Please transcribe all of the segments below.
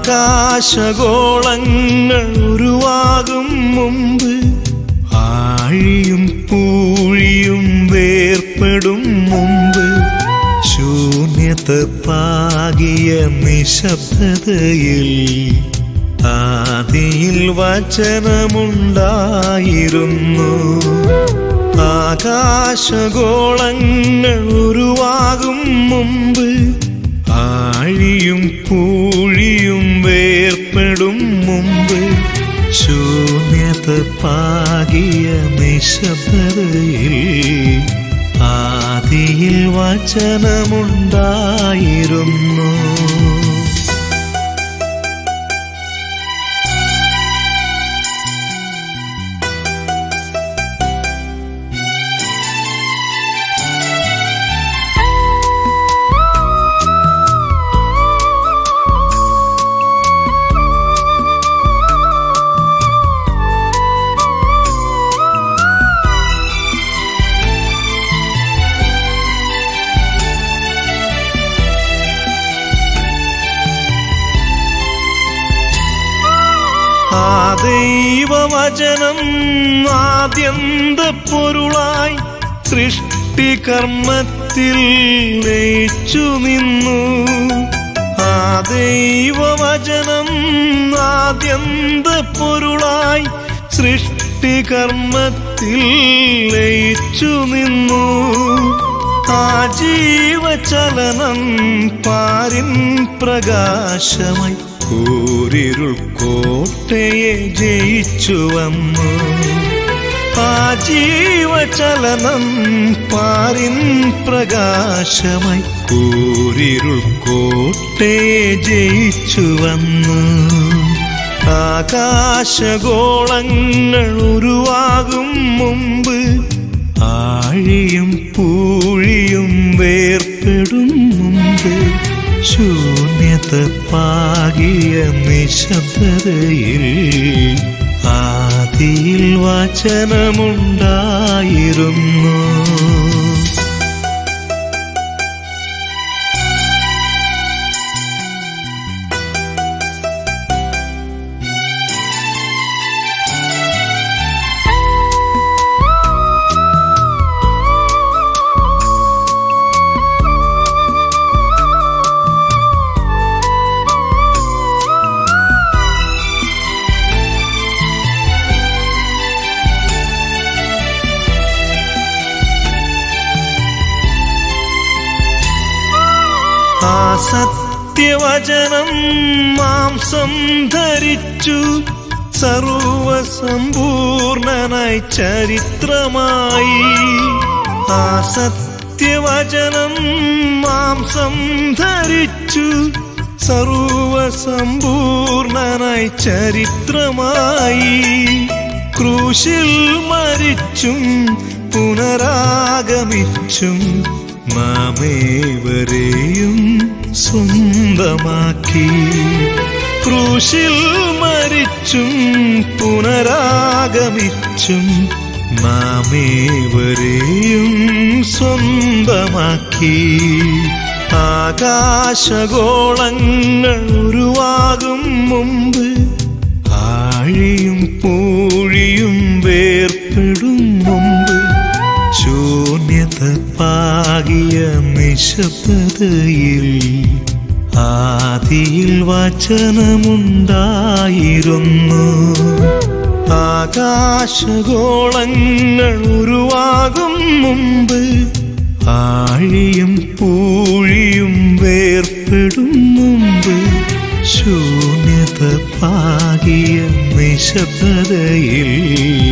ആകാശഗോളങ്ങൾ ഉരുവാകും മുമ്പ് ആഴിയും പൂഴിയും വേർപ്പെടും മുമ്പ് ശൂന്യത പാകിയ നിശബ്ദതയിൽ ആദിയിൽ വചനമുണ്ടായിരുന്നു ആകാശഗോളങ്ങൾ ഉരുവാകും മുമ്പ് ആഴിയും പൂഴിയും വേർപ്പെടും മുമ്പ് ശൂന്യത പാകിയ നിശബ്ദതയിൽ ആദിയിൽ വചനമുണ്ടായിരുന്നു ആ ദൈവവചനം ആദ്യന്ത പൊരുളായി സൃഷ്ടികർമ്മത്തിൽ ലയിച്ചു നിന്നു ആ ദൈവവചനം ആദ്യന്ത പൊരുളായി സൃഷ്ടികർമ്മത്തിൽ ലയിച്ചു നിന്നു ആ ജീവചലനം പാരിൻ പ്രകാശമായി കൂരിരുൾ കോട്ടയെ ജയിച്ചു വന്നു ആ ജീവചലനം പാരിൻ പ്രകാശമായി കൂരിരുൾ കോട്ടയെ ജയിച്ചു വന്നു ആകാശഗോളങ്ങൾ ഉരുവാകും മുമ്പ് ആഴിയും പൂഴിയും വേർപ്പെടും മുമ്പ് ശൂന്യത പാകിയ നിശബ്ദതയിൽ ആദിയിൽ വചനമുണ്ടായിരുന്നു ആ സത്യവചനം മാംസം ധരിച്ചു സർവസമ്പൂർണനായി ചരിത്രമായി ആ സത്യവചനം മാംസം ധരിച്ചു സർവസമ്പൂർണനായി ചരിത്രമായി ക്രൂശിൽ മരിച്ചും പുനരാഗമിച്ചും നാമേവരെയും സ്വന്തമാക്കി ക്രൂശിൽ മരിച്ചും പുനരാഗമിച്ചും നാമേവരെയും സ്വന്തമാക്കി ആകാശഗോളങ്ങൾ ഉരുവാകും മുമ്പ് ആഴിയും പൂഴിയും വേർപ്പെടും മുമ്പ് ശൂന്യത പാകിയ നിശബ്ദതയിൽ ആദിയിൽ വചനമുണ്ടായിരുന്നു ആകാശഗോളങ്ങൾ ഉരുവാകും മുമ്പ് ആഴിയും പൂഴിയും വേർപ്പെടും മുമ്പ് ശൂന്യത പാകിയ നിശബ്ദതയിൽ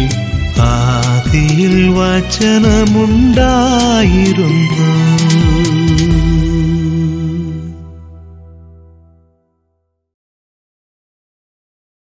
ആദിയിൽ വചനമുണ്ടായിരുന്നു